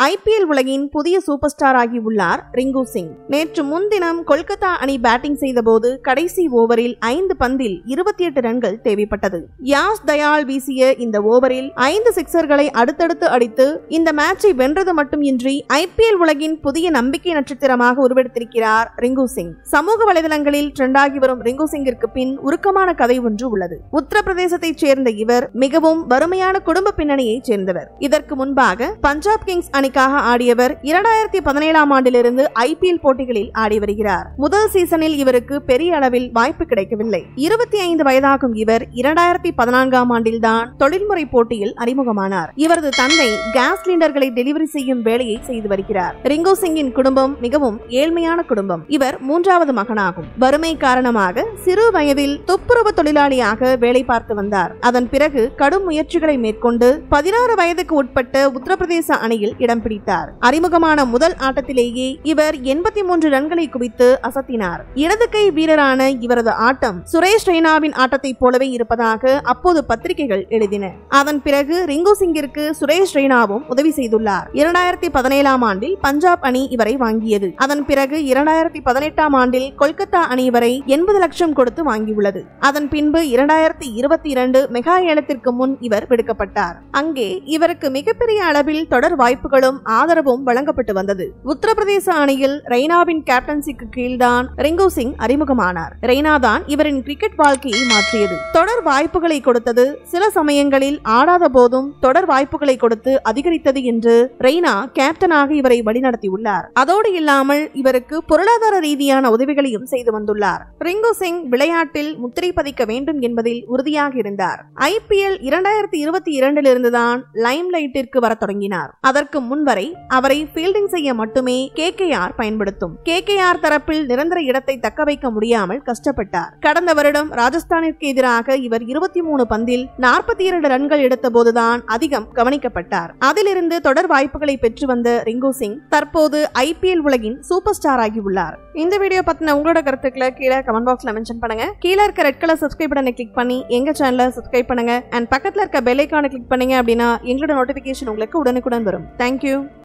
IPL உலகின் புதிய super star ஆகி உள்ளார் ரிங்கு சிங் நேற்று முன்தினம் கொல்கத்தா அணி பேட்டிங் செய்தபோது கடைசி ஓவரில் ஐந்து பந்தில் இருபத்தி எட்டு ரன்கள் தேவைப்பட்டது யாஸ் தயாள் வீசிய இந்த ஓவரில் ஐந்து சிக்சர்களை அடுத்தடுத்து அடித்து இந்த மேட்சை வென்றது மட்டுமின்றி ஐபிஎல் உலகின் புதிய நம்பிக்கை நட்சத்திரமாக உருவெடுத்திருக்கிறார் ரிங்கு சிங் சமூக வலைதளங்களில் ட்ரெண்டாகி வரும் ரிங்கு சிங்கிற்கு பின் உருக்கமான கதை ஒன்று உள்ளது உத்தரப்பிரதேசத்தைச் சேர்ந்த இவர் மிகவும் வறுமையான குடும்ப பின்னணியைச் சேர்ந்தவர் இதற்கு முன்பாக பஞ்சாப் கிங்ஸ் அணிக்காக ஆடியவர் இரண்டாயிரத்தி பதினேழாம் ஆண்டிலிருந்து ஐபிஎல் போட்டிகளில் ஆடி வருகிறார் முதல் சீசனில் இவருக்கு பெரிய அளவில் வாய்ப்பு கிடைக்கவில்லை இருபத்தி ஐந்து வயதாகும் இவர் இரண்டாயிரத்தி பதினான்காம் ஆண்டில்தான் தொழில்முறை போட்டியில் அறிமுகமானார் இவரது தந்தை கேஸ் சிலிண்டர்களை டெலிவரி செய்யும் வேலையை செய்து வருகிறார் ரிங்கோ சிங்கின் குடும்பம் மிகவும் ஏழ்மையான குடும்பம் இவர் மூன்றாவது மகனாகும் வறுமை காரணமாக சிறு வயதில் துப்புரவு தொழிலாளியாக வேலை பார்த்து வந்தார் அதன் பிறகு கடும் முயற்சிகளை மேற்கொண்டு பதினாறு வயதுக்கு உட்பட்ட உத்தரப்பிரதேச அணியில் இடம் பிடித்தார் அறிமுகமான முதல் ஆட்டத்திலேயே இவர் எண்பத்தி மூன்று ரன்களை குவித்து அசத்தினார் இடது கை வீரரான இவரது ஆட்டம் சுரேஷ் ரெய்னாவின் ஆட்டத்தைப் போலவே இருப்பதாக அப்போது பத்திரிகைகள் எழுதின அதன் பிறகு ரிங்கு சிங்கிற்கு சுரேஷ் ரெய்னாவும் உதவி செய்துள்ளார் இரண்டாயிரத்தி பதினேழாம் ஆண்டில் பஞ்சாப் அணி இவரை வாங்கியது அதன் பிறகு இரண்டாயிரத்தி பதினெட்டாம் ஆண்டில் கொல்கத்தா அணி இவரை எண்பது லட்சம் கொடுத்து வாங்கியுள்ளது அதன் பின்பு இரண்டாயிரத்தி இருபத்தி இரண்டு மெகா ஏலத்திற்கு முன் இவர் விடுக்கப்பட்டார் அங்கே இவருக்கு மிகப்பெரிய அளவில் தொடர் வாய்ப்புகளும் ஆதரவும் வழங்கப்பட்டு வந்தது உத்தரப்பிரதேச அணியில் ரெய்னாவின் கேப்டன்சிக்கு கீழ்தான் ரிங்கு சிங் அறிமுகமானார் ரெய்னா தான் இவரின் கிரிக்கெட் வாழ்க்கையை மாற்றியது தொடர் வாய்ப்புகளை கொடுத்தது சில சமயங்களில் ஆடாத போதும் தொடர் வாய்ப்புகளை கொடுத்து அதிகரித்தது என்று ரெய்னா கேப்டனாக இவரை வழிநடத்தியுள்ளார் அதோடு இல்லாமல் இவருக்கு பொருளாதார ரீதியான உதவிகளையும் செய்து வந்துள்ளார் ரிங்கு சிங் விளையாட்டில் முத்திரை பதிக்க வேண்டும் என்பதில் உறுதியாக இருந்தார் ஐபிஎல் இரண்டாயிரத்தி இருபத்தி இரண்டிலிருந்துதான் லைம் லைட்டிற்கு வர தொடங்கினார் அதற்கு முன்வரை அவரை ஃபீல்டிங் செய்ய மட்டுமே கே பயன்படுத்தும் கே தரப்பில் நிரந்தர இடத்தை தக்க வைக்க முடியாமல் கஷ்டப்பட்டார் கடந்த வருடம் ராஜஸ்தானிற்கு எதிராக இவர் இருபத்தி மூணு பந்தில் நாற்பத்தி இரண்டு ரன்கள் எடுத்த போதுதான் அதிகம் கவனிக்கப்பட்டார் அதிலிருந்து தொடர் வாய்ப்புகளை பெற்று வந்த ரிங்கு சிங் தற்போது ஐபிஎல் உலகின் சூப்பர் ஸ்டார் ஆகியுள்ளார் இந்த வீடியோ பத்தின உங்களோட கருத்துக்களை கீழே கமெண்ட் பாக்ஸ்ல மென்ஷன் பண்ணுங்க கீழே இருக்க ரெட் கலர் சப்ஸ்கிரைப் பட்டனை கிளிக் பண்ணி எங்க சேனலை சப்ஸ்கிரைப் பண்ணுங்க அண்ட் பக்கத்துல இருக்க பெல் ஐக்கானை கிளிக் பண்ணீங்க அப்படின்னா எங்களோட நோட்டிபிகேஷன் உங்களுக்கு உடனுக்குடன் வரும் தேங்க்யூ